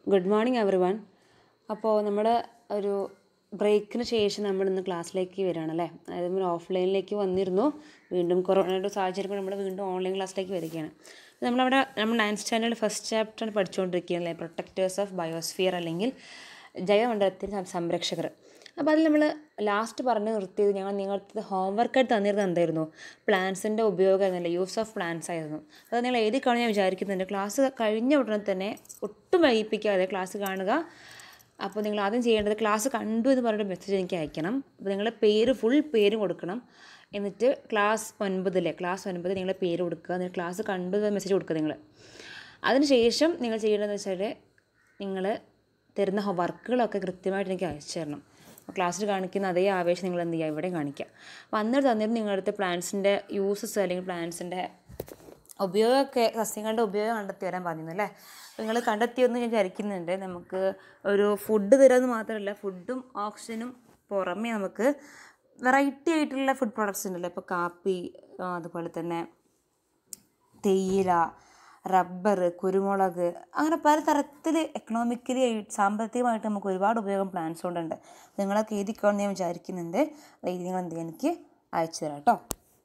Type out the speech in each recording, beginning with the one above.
Good morning every one അപ്പോൾ നമ്മൾ ഒരു ബ്രേക്കിന് ശേഷം നമ്മൾ ഇന്ന് ക്ലാസ്സിലേക്ക് വരികയാണ് അല്ലേ അതായത് നമ്മൾ ഓഫ്ലൈനിലേക്ക് വന്നിരുന്നു വീണ്ടും കൊറോണയുടെ സാഹചര്യം കൊണ്ട് നമ്മൾ വീണ്ടും ഓൺലൈൻ ക്ലാസ്സിലേക്ക് വരികയാണ് നമ്മളവിടെ നമ്മൾ നയൻത് സ്റ്റാൻഡേർഡ് ഫസ്റ്റ് ചാപ്റ്റർ പഠിച്ചുകൊണ്ടിരിക്കുകയല്ലേ പ്രൊട്ടക്റ്റേഴ്സ് ഓഫ് ബയോസ്ഫിയർ അല്ലെങ്കിൽ ജൈവമണ്ഡലത്തിൻ്റെ സംരക്ഷകർ അപ്പോൾ അതിൽ നമ്മൾ ലാസ്റ്റ് പറഞ്ഞ് നിർത്തിയത് ഞങ്ങൾ നിങ്ങൾക്ക് ഹോംവർക്കായിട്ട് തന്നിരുന്നത് എന്തായിരുന്നു പ്ലാന്റ്സിൻ്റെ ഉപയോഗം എന്നല്ല യൂസ് ഓഫ് പ്ലാന്റ്സ് ആയിരുന്നു അത് നിങ്ങൾ എഴുതി കാണാൻ ഞാൻ വിചാരിക്കുന്നുണ്ട് ക്ലാസ് കഴിഞ്ഞ ഉടനെ തന്നെ ഒട്ടും വൈകിപ്പിക്കാതെ ക്ലാസ് കാണുക അപ്പോൾ നിങ്ങൾ ആദ്യം ചെയ്യേണ്ടത് ക്ലാസ് കണ്ടു എന്ന് പറഞ്ഞിട്ട് മെസ്സേജ് എനിക്ക് അയക്കണം അപ്പോൾ നിങ്ങളുടെ പേര് ഫുൾ പേരും കൊടുക്കണം എന്നിട്ട് ക്ലാസ് ഒൻപതിലെ ക്ലാസ് ഒൻപത് നിങ്ങളുടെ പേര് കൊടുക്കുക എന്നിട്ട് ക്ലാസ് കണ്ടു എന്ന് മെസ്സേജ് കൊടുക്കുക നിങ്ങൾ അതിനുശേഷം നിങ്ങൾ ചെയ്യേണ്ടതെന്ന് വെച്ചാൽ നിങ്ങൾ തരുന്ന വർക്കുകളൊക്കെ കൃത്യമായിട്ട് എനിക്ക് അയച്ചു തരണം ക്ലാസ്സിൽ കാണിക്കുന്ന അതേ ആവേശം നിങ്ങൾ എന്ത് ചെയ്യുക ഇവിടെ കാണിക്കുക അപ്പോൾ അന്നേരം തന്നിട്ട് നിങ്ങളുടെ പ്ലാന്റ്സിൻ്റെ യൂസസ് അല്ലെങ്കിൽ പ്ലാന്റ്സിൻ്റെ ഉപയോഗമൊക്കെ സസ്യങ്ങളുടെ ഉപയോഗം കണ്ടെത്തി വരാൻ പറഞ്ഞിരുന്നു അല്ലേ അപ്പോൾ നിങ്ങൾ കണ്ടെത്തിയെന്ന് ഞാൻ വിചാരിക്കുന്നുണ്ട് നമുക്ക് ഒരു ഫുഡ് തരാമെന്ന് മാത്രമല്ല ഫുഡും ഓക്സിജനും പുറമേ നമുക്ക് വെറൈറ്റി ആയിട്ടുള്ള ഫുഡ് പ്രോഡക്ട്സ് ഉണ്ടല്ലോ ഇപ്പോൾ കാപ്പി അതുപോലെ തന്നെ തേയില റബ്ബർ കുരുമുളക് അങ്ങനെ പല തരത്തിൽ എക്കണോമിക്കലി സാമ്പത്തികമായിട്ട് നമുക്ക് ഒരുപാട് ഉപയോഗം പ്ലാന്റ്സ് കൊണ്ടുണ്ട് നിങ്ങളൊക്കെ എഴുതിക്കോന്ന് ഞാൻ വിചാരിക്കുന്നുണ്ട് എഴുതി നിങ്ങൾ എന്ത് എനിക്ക് അയച്ചു തരാം കേട്ടോ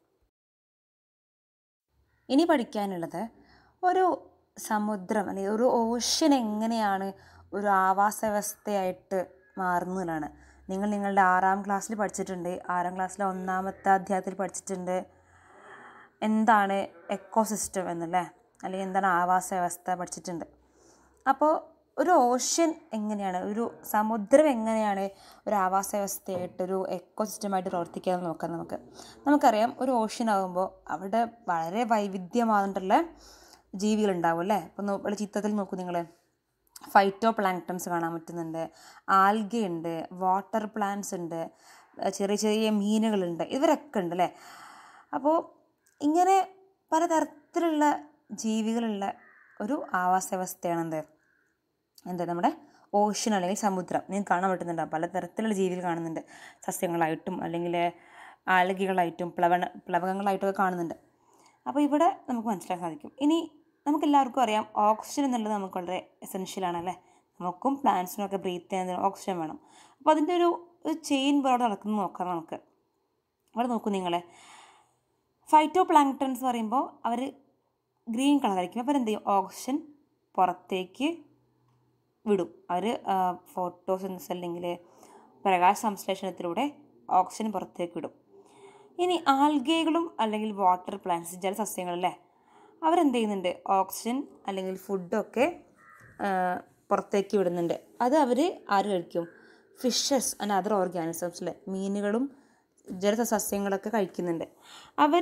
ഇനി പഠിക്കാനുള്ളത് ഒരു സമുദ്രം അല്ലെങ്കിൽ ഒരു ഓഷ്യൻ എങ്ങനെയാണ് ഒരു ആവാസ വ്യവസ്ഥയായിട്ട് മാറുന്നതാണ് നിങ്ങൾ നിങ്ങളുടെ ആറാം ക്ലാസ്സിൽ പഠിച്ചിട്ടുണ്ട് ആറാം ക്ലാസ്സിലെ ഒന്നാമത്തെ അധ്യായത്തിൽ പഠിച്ചിട്ടുണ്ട് എന്താണ് എക്കോസിസ്റ്റം എന്നല്ലേ അല്ലെങ്കിൽ എന്താണ് ആവാസ വ്യവസ്ഥ പഠിച്ചിട്ടുണ്ട് അപ്പോൾ ഒരു ഓഷ്യൻ എങ്ങനെയാണ് ഒരു സമുദ്രം എങ്ങനെയാണ് ഒരു ആവാസ വ്യവസ്ഥയായിട്ട് ഒരു എക്കോസിസ്റ്റമായിട്ട് പ്രവർത്തിക്കുക എന്ന് നോക്കാം നമുക്ക് നമുക്കറിയാം ഒരു ഓഷ്യൻ ആകുമ്പോൾ അവിടെ വളരെ വൈവിധ്യമായിട്ടുള്ള ജീവികളുണ്ടാവും അല്ലേ ഇപ്പോൾ ഇപ്പോൾ ചിത്രത്തിൽ നോക്കൂ നിങ്ങൾ ഫൈറ്റോ പ്ലാങ്ക്ടൺസ് കാണാൻ പറ്റുന്നുണ്ട് ആൽഗ ഉണ്ട് വാട്ടർ പ്ലാന്റ്സ് ഉണ്ട് ചെറിയ ചെറിയ മീനുകളുണ്ട് ഇവരൊക്കെ ഉണ്ട് അല്ലേ അപ്പോൾ ഇങ്ങനെ പലതരത്തിലുള്ള ജീവികളുള്ള ഒരു ആവാസ വ്യവസ്ഥയാണ് എന്ത് എന്താ നമ്മുടെ ഓഷ്യൻ അല്ലെങ്കിൽ സമുദ്രം നിങ്ങൾക്ക് കാണാൻ പറ്റുന്നുണ്ട് പലതരത്തിലുള്ള ജീവികൾ കാണുന്നുണ്ട് സസ്യങ്ങളായിട്ടും അല്ലെങ്കിൽ ആലകികളായിട്ടും പ്ലവണ പ്ലവകങ്ങളായിട്ടും ഒക്കെ കാണുന്നുണ്ട് അപ്പോൾ ഇവിടെ നമുക്ക് മനസ്സിലാക്കാൻ സാധിക്കും ഇനി നമുക്ക് എല്ലാവർക്കും അറിയാം ഓക്സിജൻ എന്നുള്ളത് നമുക്ക് വളരെ എസെൻഷ്യലാണ് അല്ലേ നമുക്കും പ്ലാന്റ്സിനും ഒക്കെ ബ്രീത്ത് ചെയ്യാൻ ഓക്സിജൻ വേണം അപ്പോൾ അതിൻ്റെ ഒരു ഒരു ചെയിൻ പോലെ നടക്കുന്നത് നോക്കാം നമുക്ക് അവിടെ നോക്കൂ നിങ്ങളെ ഫൈറ്റോ പ്ലാങ്ക്ടൺസ് പറയുമ്പോൾ അവർ ഗ്രീൻ കളറായിരിക്കും അപ്പോൾ എന്ത് ചെയ്യും ഓക്സിജൻ പുറത്തേക്ക് വിടും അവർ ഫോട്ടോസിൻസ് അല്ലെങ്കിൽ പ്രകാശ സംശ്ലേഷണത്തിലൂടെ ഓക്സിജൻ പുറത്തേക്ക് വിടും ഇനി ആൽഗകളും അല്ലെങ്കിൽ വാട്ടർ പ്ലാന്റ്സ് ജലസസ്യങ്ങളല്ലേ അവരെന്ത് ചെയ്യുന്നുണ്ട് ഓക്സിജൻ അല്ലെങ്കിൽ ഫുഡൊക്കെ പുറത്തേക്ക് വിടുന്നുണ്ട് അത് അവർ ആര് കഴിക്കും ഫിഷസ് ആൻഡ് അതർ ഓർഗാനിസംസ് അല്ലേ മീനുകളും ജലസസ്യങ്ങളൊക്കെ കഴിക്കുന്നുണ്ട് അവർ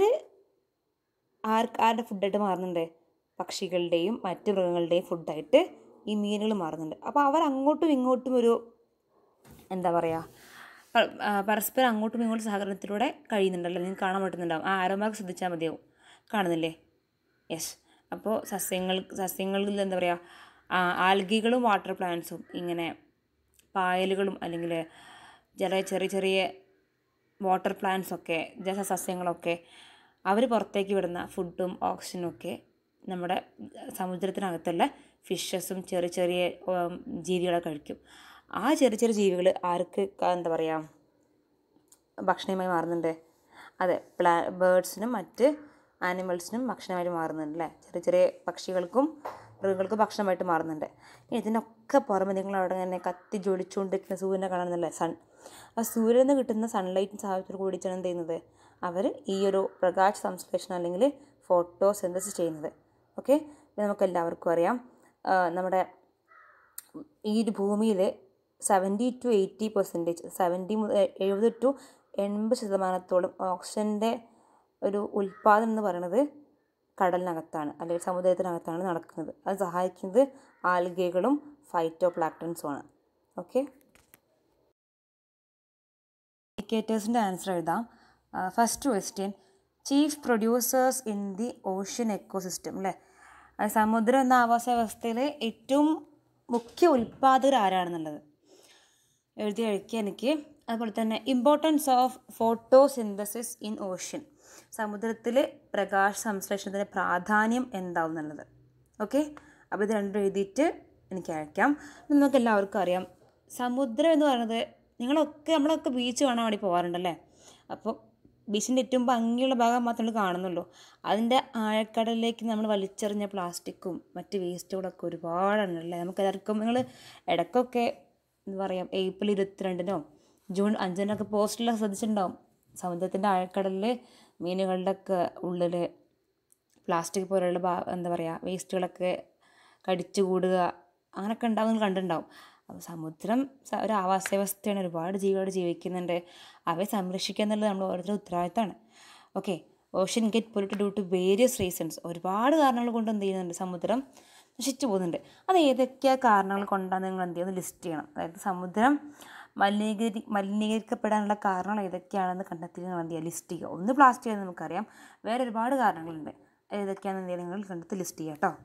ആർ ആരുടെ ഫുഡായിട്ട് മാറുന്നുണ്ട് പക്ഷികളുടെയും മറ്റ് മൃഗങ്ങളുടെയും ഫുഡായിട്ട് ഈ മീനുകൾ മാറുന്നുണ്ട് അപ്പോൾ അവർ അങ്ങോട്ടും ഇങ്ങോട്ടും ഒരു എന്താ പറയുക പരസ്പരം അങ്ങോട്ടും ഇങ്ങോട്ടും സഹകരണത്തിലൂടെ കഴിയുന്നുണ്ടല്ലോ നിങ്ങൾക്ക് കാണാൻ പറ്റുന്നുണ്ടാവും ആ ആരോമാർക്ക് ശ്രദ്ധിച്ചാൽ മതിയാവും കാണുന്നില്ലേ യെസ് അപ്പോൾ സസ്യങ്ങൾ സസ്യങ്ങളിൽ എന്താ പറയുക ആൽഗികളും വാട്ടർ പ്ലാന്റ്സും ഇങ്ങനെ പായലുകളും അല്ലെങ്കിൽ ജല ചെറിയ ചെറിയ വാട്ടർ പ്ലാന്റ്സൊക്കെ ജലസസ്യങ്ങളൊക്കെ അവർ പുറത്തേക്ക് വിടുന്ന ഫുഡും ഓക്സിജനും ഒക്കെ നമ്മുടെ സമുദ്രത്തിനകത്തുള്ള ഫിഷസും ചെറിയ ചെറിയ ജീവികളൊക്കെ കഴിക്കും ആ ചെറിയ ചെറിയ ജീവികൾ ആർക്ക് എന്താ പറയുക ഭക്ഷണമായി മാറുന്നുണ്ട് അതെ പ്ലാ ബേഡ്സിനും മറ്റ് ആനിമൽസിനും ഭക്ഷണമായിട്ട് മാറുന്നുണ്ട് അല്ലേ ചെറിയ ചെറിയ പക്ഷികൾക്കും മൃഗങ്ങൾക്കും ഭക്ഷണമായിട്ട് മാറുന്നുണ്ട് ഇതിനൊക്കെ പുറമെ നിങ്ങൾ അവിടെ തന്നെ കത്തി ജ്വലിച്ചുകൊണ്ടിരിക്കുന്ന സൂര്യനെ കാണുന്നില്ലേ സൺ ആ സൂര്യനിൽ നിന്ന് കിട്ടുന്ന സൺലൈറ്റിന് സഹായത്തോട് കൂടിയിട്ടാണ് എന്ത് ചെയ്യുന്നത് അവർ ഈ ഒരു പ്രകാശ സംശ്ലേഷണം അല്ലെങ്കിൽ ഫോട്ടോ സിന്തസിസ് ചെയ്യുന്നത് ഓക്കെ നമുക്ക് എല്ലാവർക്കും അറിയാം നമ്മുടെ ഈ ഒരു ഭൂമിയിൽ seventy to eighty percentage seventy എഴുപത് ടു എൺപത് ശതമാനത്തോളം ഓക്സിജൻ്റെ ഒരു ഉൽപ്പാദനം എന്ന് പറയുന്നത് കടലിനകത്താണ് അല്ലെങ്കിൽ സമുദ്രത്തിനകത്താണ് നടക്കുന്നത് അത് സഹായിക്കുന്നത് ആൽഗകളും ഫൈറ്റോ പ്ലാക്ടൺസുമാണ് ഓക്കെ ഇൻഡിക്കേറ്റേഴ്സിൻ്റെ ആൻസർ എഴുതാം first question chief producers in the ocean ecosystem അല്ലേ സമുദ്രം എന്ന ആവാസ വ്യവസ്ഥയിലെ ഏറ്റവും മുഖ്യ ഉൽപ്പാദകർ ആരാണെന്നുള്ളത് എഴുതി കഴിക്കുക എനിക്ക് അതുപോലെ തന്നെ importance of photosynthesis in ocean സമുദ്രത്തിൽ പ്രകാശ സംശ്ലേഷണത്തിൻ്റെ പ്രാധാന്യം എന്താവും എന്നുള്ളത് ഓക്കെ അപ്പോൾ ഇത് രണ്ടും എഴുതിയിട്ട് എനിക്ക് അയക്കാം നിങ്ങൾക്ക് എല്ലാവർക്കും അറിയാം സമുദ്രം എന്ന് പറയുന്നത് നിങ്ങളൊക്കെ നമ്മളൊക്കെ ബീച്ച് കാണാൻ വേണ്ടി പോകാറുണ്ടല്ലേ അപ്പോൾ ബീച്ചിൻ്റെ ഏറ്റവും ഭംഗിയുള്ള ഭാഗം മാത്രമേ നമ്മൾ കാണുന്നുള്ളൂ അതിൻ്റെ ആഴക്കടലിലേക്ക് നമ്മൾ വലിച്ചെറിഞ്ഞ പ്ലാസ്റ്റിക്കും മറ്റ് വേസ്റ്റുകളൊക്കെ ഒരുപാടുണ്ടല്ലേ നമുക്ക് എല്ലാവർക്കും നിങ്ങൾ ഇടയ്ക്കൊക്കെ എന്താ പറയുക ഏപ്രിൽ ഇരുപത്തിരണ്ടിനോ ജൂൺ അഞ്ചിനൊക്കെ പോസ്റ്റിലൊക്കെ ശ്രദ്ധിച്ചിട്ടുണ്ടാവും സമുദ്രത്തിൻ്റെ ആഴക്കടലിൽ മീനുകളുടെ ഒക്കെ ഉള്ളിൽ പ്ലാസ്റ്റിക് പോലെയുള്ള ഭാ എന്താ പറയുക വേസ്റ്റുകളൊക്കെ കടിച്ചു കൂടുക അങ്ങനെയൊക്കെ ഉണ്ടാവും നിങ്ങൾ കണ്ടിട്ടുണ്ടാവും അപ്പോൾ സമുദ്രം സ- ഒരു ആവാസ വ്യവസ്ഥയാണ് ഒരുപാട് ജീവികൾ ജീവിക്കുന്നുണ്ട് അവയെ സംരക്ഷിക്കുക എന്നുള്ളത് നമ്മൾ ഓരോരുത്തരുടെ ഉത്തരവാദിത്തമാണ് okay ocean get polluted due to various reasons ഒരുപാട് കാരണങ്ങൾ കൊണ്ട് എന്ത് ചെയ്യുന്നുണ്ട് സമുദ്രം നശിച്ചു പോകുന്നുണ്ട് അത് ഏതൊക്കെ കാരണങ്ങൾ കൊണ്ടാണ് നിങ്ങൾ എന്ത് ചെയ്യുന്നത് ലിസ്റ്റ് ചെയ്യണം അതായത് സമുദ്രം മലിനീകരി മലിനീകരിക്കപ്പെടാനുള്ള കാരണങ്ങൾ ഏതൊക്കെയാണെന്ന് കണ്ടെത്തി നിങ്ങൾ എന്ത് ചെയ്യുക ലിസ്റ്റ് ചെയ്യുക ഒന്ന് പ്ലാസ്റ്റിക് ആണെന്ന് നമുക്കറിയാം വേറെ ഒരുപാട് കാരണങ്ങളുണ്ട് ഏതൊക്കെയാണെന്ന് എന്ത് ചെയ്യുക നിങ്ങൾ കണ്ടെത്തി ലിസ്റ്റ് ചെയ്യുക കേട്ടോ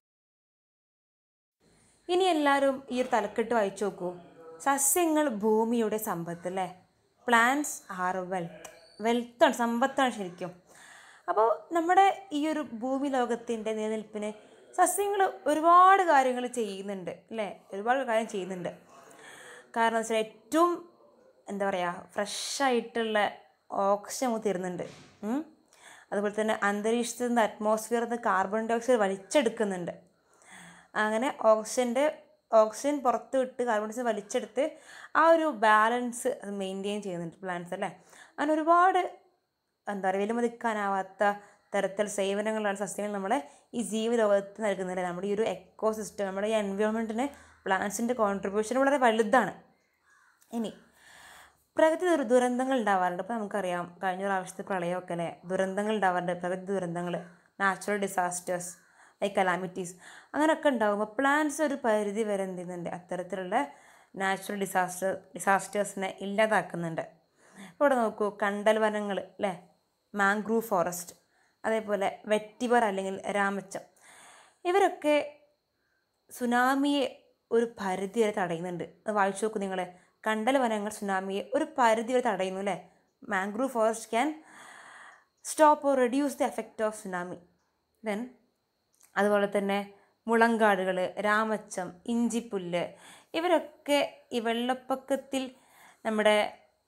ഇനി എല്ലാവരും ഈ ഒരു തലക്കെട്ട് വായിച്ചു നോക്കൂ സസ്യങ്ങൾ ഭൂമിയുടെ സമ്പത്ത് അല്ലേ പ്ലാന്റ്സ് ആർ വെൽത്ത് വെൽത്താണ് സമ്പത്താണ് ശരിക്കും അപ്പോൾ നമ്മുടെ ഈ ഒരു ഭൂമി ലോകത്തിൻ്റെ നിലനിൽപ്പിന് സസ്യങ്ങൾ ഒരുപാട് കാര്യങ്ങൾ ചെയ്യുന്നുണ്ട് അല്ലേ ഒരുപാട് കാര്യം ചെയ്യുന്നുണ്ട് കാരണം വെച്ചാൽ ഏറ്റവും എന്താ പറയുക ഫ്രഷായിട്ടുള്ള ഓക്സിജൻ നമുക്ക് തരുന്നുണ്ട് ഉം. അതുപോലെ തന്നെ അന്തരീക്ഷത്തിൽ നിന്ന് അറ്റ്മോസ്ഫിയറിൽ നിന്ന് കാർബൺ ഡൈ ഓക്സൈഡ് വലിച്ചെടുക്കുന്നുണ്ട് അങ്ങനെ ഓക്സിജൻ്റെ ഓക്സിജൻ പുറത്ത് വിട്ട് കാർബൺ ഡൈ ഓക്സൈഡ് വലിച്ചെടുത്ത് ആ ഒരു ബാലൻസ് അത് മെയിൻറ്റെയിൻ ചെയ്യുന്നുണ്ട് പ്ലാന്റ്സ് അല്ലേ അങ്ങനെ ഒരുപാട് എന്താ പറയുക വിലമതിക്കാനാവാത്ത തരത്തിൽ സേവനങ്ങളാണ് സസ്യങ്ങൾ നമ്മളെ ഈ ജീവലോകത്ത് നൽകുന്നത് നമ്മുടെ ഈ ഒരു എക്കോ സിസ്റ്റം നമ്മുടെ ഈ എൻവയോൺമെൻറ്റിന് പ്ലാന്റ്സിൻ്റെ കോൺട്രിബ്യൂഷൻ വളരെ വലുതാണ് ഇനി പ്രകൃതി ദുര ദുരന്തങ്ങൾ ഉണ്ടാവാറുണ്ട് ഇപ്പോൾ നമുക്കറിയാം കഴിഞ്ഞ പ്രാവശ്യത്തെ പ്രളയമൊക്കെ അല്ലേ ദുരന്തങ്ങൾ ഉണ്ടാവാറുണ്ട് പ്രകൃതി ദുരന്തങ്ങൾ നാച്ചുറൽ ഡിസാസ്റ്റേഴ്സ് ലൈക്ക് കലാമിറ്റീസ് അങ്ങനെയൊക്കെ ഉണ്ടാകുമ്പോൾ പ്ലാന്റ്സ് ഒരു പരിധി വരെ എന്ത് ചെയ്യുന്നുണ്ട് അത്തരത്തിലുള്ള നാച്ചുറൽ ഡിസാസ്റ്റർ ഡിസാസ്റ്റേഴ്സിനെ ഇല്ലാതാക്കുന്നുണ്ട് ഇവിടെ നോക്കൂ കണ്ടൽ വനങ്ങൾ അല്ലേ മാംഗ്രൂവ് ഫോറസ്റ്റ് അതേപോലെ വെറ്റിവർ അല്ലെങ്കിൽ രാമച്ചം ഇവരൊക്കെ സുനാമിയെ ഒരു പരിധി വരെ തടയുന്നുണ്ട് അത് വായിച്ചു നോക്കൂ നിങ്ങൾ കണ്ടൽ വനങ്ങൾ സുനാമിയെ ഒരു പരിധി വരെ തടയുന്നു അല്ലേ mangrove forest can stop or reduce the effect of tsunami then അതുപോലെ തന്നെ മുളങ്കാടുകൾ രാമച്ചം ഇഞ്ചിപ്പുല്ല് ഇവരൊക്കെ ഈ വെള്ളപ്പൊക്കത്തിൽ നമ്മുടെ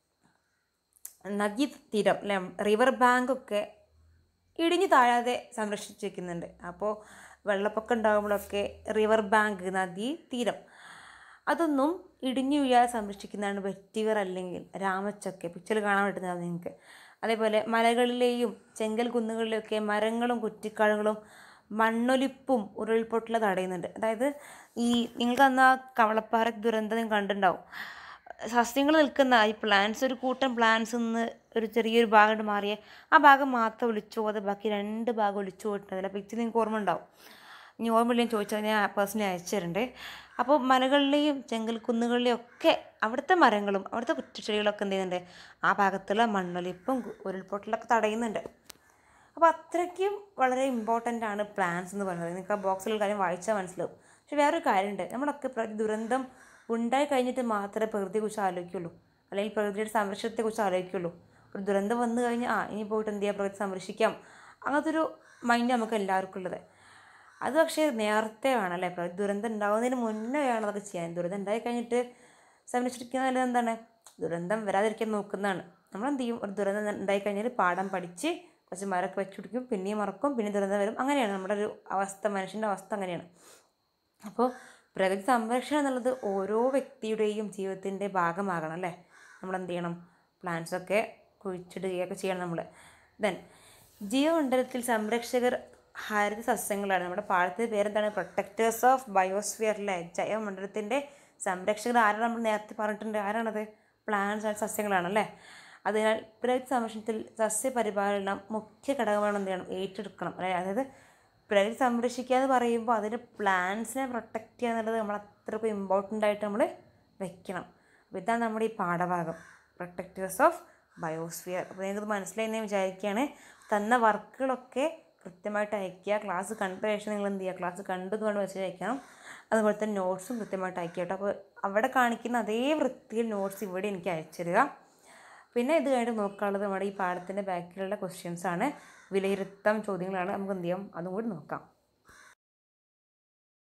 നദീ തീരം അല്ലെ റിവർ ബാങ്കൊക്കെ ഇടിഞ്ഞു താഴാതെ സംരക്ഷിച്ച് വെക്കുന്നുണ്ട് അപ്പോൾ വെള്ളപ്പൊക്കം ഉണ്ടാകുമ്പോഴൊക്കെ റിവർ ബാങ്ക് നദി തീരം അതൊന്നും ഇടിഞ്ഞു വീഴാതെ സംരക്ഷിക്കുന്നതാണ് വെറ്റിവർ അല്ലെങ്കിൽ രാമച്ചൊക്കെ പിക്ചറിൽ കാണാൻ പറ്റുന്നതാണ് നിങ്ങൾക്ക് അതേപോലെ മലകളിലെയും ചെങ്കൽ കുന്നുകളിലെയൊക്കെ മരങ്ങളും കുറ്റിക്കാടുകളും മണ്ണൊലിപ്പും ഉരുൾപൊട്ടൽ തടയുന്നുണ്ട് അതായത് ഈ നിങ്ങൾക്ക് അന്ന് ആ കവളപ്പാറ ദുരന്തം നിങ്ങൾ കണ്ടിട്ടുണ്ടാവും സസ്യങ്ങൾ നിൽക്കുന്ന ഈ പ്ലാന്റ്സ് ഒരു കൂട്ടം പ്ലാന്റ്സ് നിന്ന് ഒരു ചെറിയൊരു ഭാഗം മാറിയ ആ ഭാഗം മാത്രം ഒലിച്ചു പോകാതെ ബാക്കി രണ്ട് ഭാഗം ഒലിച്ചു പോയിട്ടുണ്ടാവില്ല അപ്പോൾ ഇത് നിങ്ങൾക്ക് ഓർമ്മ ഉണ്ടാവും ഇനി ഓർമ്മയില്ലെങ്കിൽ ചോദിച്ചാൽ ഞാൻ പേഴ്സണലി അയച്ചു തരുന്നുണ്ട് അപ്പോൾ മലകളിലെയും ചെങ്കൽ കുന്നുകളിലെയും ഒക്കെ അവിടുത്തെ മരങ്ങളും അവിടുത്തെ കുറ്റിച്ചെടികളൊക്കെ എന്ത് ചെയ്യുന്നുണ്ട് ആ ഭാഗത്തുള്ള മണ്ണൊലിപ്പും കു- ഉരുൾപൊട്ടലൊക്കെ തടയുന്നുണ്ട് അപ്പോൾ അത്രയ്ക്കും വളരെ ഇമ്പോർട്ടൻ്റ് ആണ് പ്ലാൻസ് എന്ന് പറയുന്നത് നിങ്ങൾക്ക് ആ ബോക്സിലുള്ള കാര്യം വായിച്ചാൽ മനസ്സിലാവും പക്ഷെ വേറൊരു കാര്യമുണ്ട് നമ്മളൊക്കെ പ്രകൃതി ദുരന്തം ഉണ്ടായി കഴിഞ്ഞിട്ട് മാത്രമേ പ്രകൃതിയെക്കുറിച്ച് ആലോചിക്കുള്ളൂ അല്ലെങ്കിൽ പ്രകൃതിയുടെ സംരക്ഷണത്തെക്കുറിച്ച് ആലോചിക്കുള്ളൂ ഒരു ദുരന്തം വന്നു കഴിഞ്ഞാൽ ആ ഇനി പോയിട്ട് എന്ത് ചെയ്യാം പ്രകൃതി സംരക്ഷിക്കാം അങ്ങനത്തെ ഒരു മൈൻഡ് നമുക്ക് എല്ലാവർക്കും ഉള്ളത് അത് പക്ഷേ നേരത്തെ വേണം അല്ലേ പ്രകൃതി ദുരന്തം ഉണ്ടാകുന്നതിന് മുന്നേ വേണം അതൊക്കെ ചെയ്യാൻ ദുരന്തം ഉണ്ടായി കഴിഞ്ഞിട്ട് സംരക്ഷിക്കുന്നത് എന്താണ് ദുരന്തം വരാതിരിക്കാൻ നോക്കുന്നതാണ് നമ്മൾ എന്ത് ചെയ്യും ഒരു ദുരന്തം ഉണ്ടായി കഴിഞ്ഞാൽ പാഠം പഠിച്ച് കുറച്ച് മരമൊക്കെ വെച്ച് പിടിക്കും പിന്നെയും മറക്കും പിന്നെ ദുരന്തം വരും അങ്ങനെയാണ് നമ്മുടെ ഒരു അവസ്ഥ മനുഷ്യൻ്റെ അവസ്ഥ അങ്ങനെയാണ് അപ്പോൾ പ്രകൃതി സംരക്ഷണം എന്നുള്ളത് ഓരോ വ്യക്തിയുടെയും ജീവിതത്തിൻ്റെ ഭാഗമാകണം അല്ലേ നമ്മൾ എന്ത് ചെയ്യണം plants ഒക്കെ കുഴിച്ചിടുകയൊക്കെ ചെയ്യണം നമ്മൾ ദെൻ ജീവമണ്ഡലത്തിൽ സംരക്ഷകർ ഹരിത സസ്യങ്ങളാണ് നമ്മുടെ പാഠത്തിൻ്റെ പേരെന്താണ് പ്രൊട്ടക്ടേഴ്സ് ഓഫ് ബയോസ്ഫിയർ അല്ലേ ജൈവമണ്ഡലത്തിൻ്റെ സംരക്ഷകർ ആരാണ് നമ്മൾ നേരത്തെ പറഞ്ഞിട്ടുണ്ട് ആരാണത് പ്ലാന്റ്സ് ആൻഡ് സസ്യങ്ങളാണല്ലേ അതിനാൽ പ്രകൃതി സംരക്ഷണത്തിൽ സസ്യപരിപാലനം മുഖ്യ ഘടകമാണ് എന്ത് ചെയ്യണം ഏറ്റെടുക്കണം അല്ലെ അതായത് പ്രകൃതി സംരക്ഷിക്കുക എന്ന് പറയുമ്പോൾ അതിന് പ്ലാന്റ്സിനെ പ്രൊട്ടക്റ്റ് ചെയ്യുക എന്നുള്ളത് നമ്മൾ അത്രയ്ക്കും ഇമ്പോർട്ടൻ്റ് ആയിട്ട് നമ്മൾ വെക്കണം അപ്പോൾ ഇതാണ് നമ്മുടെ ഈ പാഠഭാഗം പ്രൊട്ടക്റ്റേഴ്സ് ഓഫ് ബയോസ്ഫിയർ അപ്പോൾ നിങ്ങൾക്ക് മനസ്സിലായി എന്ന് വിചാരിക്കുകയാണ് തന്ന വർക്കുകളൊക്കെ കൃത്യമായിട്ട് അയക്കുക ക്ലാസ് കണ്ട ശേഷം നിങ്ങൾ എന്ത് ചെയ്യുക ക്ലാസ് കണ്ടത് കൊണ്ട് മെസ്സേജ് അയക്കണം അതുപോലെ തന്നെ നോട്ട്സും കൃത്യമായിട്ട് അയക്കുക കേട്ടോ അപ്പോൾ അവിടെ കാണിക്കുന്ന അതേ വൃത്തിയിൽ നോട്ട്സ് ഇവിടെ എനിക്ക് അയച്ചിരുക പിന്നെ ഇത് കഴിഞ്ഞിട്ട് നോക്കാനുള്ളത് നമ്മുടെ ഈ പാഠത്തിൻ്റെ ബാക്കിലുള്ള ക്വസ്റ്റ്യൻസ് ആണ് വിലയിരുത്താൻ ചോദ്യങ്ങളാണ് നമുക്ക് എന്ത് ചെയ്യാം അതും കൂടി നോക്കാം